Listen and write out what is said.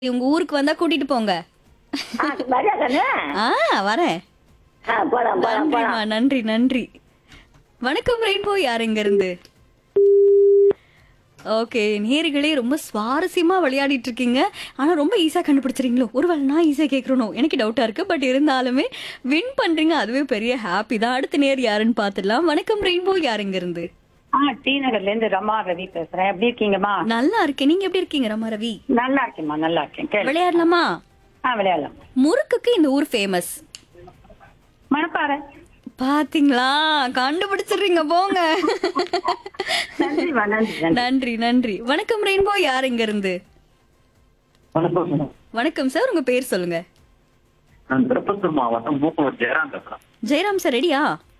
உங்க ஊருக்கு வந்தா கூட்டிட்டு போங்க ஆ, வரியா கண்ணு ஆ வரேன் ஆ, போலாம் போலாம் நன்றிமா போலாம் நன்றி நன்றி வணக்கம் ரெயின்போ யார் எங்க இருந்து ஓகே நேர்களே ரொம்ப சுவாரஸ்யமா விளையாடிட்டு இருக்கீங்க ஆனா ரொம்ப ஈஸியா கண்டுபிடிச்சிருங்களோ ஒருவேளை நான் ஈஸியா கேட்கறனோ எனக்கு டவுட்டா இருக்கு பட் இருந்தாலுமே வின் பண்றீங்க அதுவே பெரிய ஹாப்பி தான் அடுத்த நேர் யாருன்னு பாத்துடலாம் வணக்கம் ரெயின்போ யார் எங்க இருந்து ஆ டி நகர்ல இருந்து ரமா ரவி பேசுறேன் எப்படி இருக்கீங்கம்மா நல்லா இருக்கேன் நீங்க எப்படி இருக்கீங்க ரமா ரவி நல்லா இருக்கேம்மா நல்லா இருக்கேன் கேளு விளையாடலாமா ஆ விளையாடலாம் முறுக்குக்கு இந்த ஊர் ஃபேமஸ் மணப்பாறை பாத்தீங்களா கண்டுபிடிச்சிடுறீங்க போங்க நன்றிம்மா நன்றி நன்றி நன்றி நன்றி வணக்கம் ரெயின்போ யார் எங்க இருந்து வணக்கம் மேடம். வணக்கம் சார் உங்க பேர் சொல்லுங்க நான் திருப்பத்தூர் மாவட்டம் மூக்குவர் ஜெயராம் பேசுறேன் ஜெயராம் சார் ரெடியா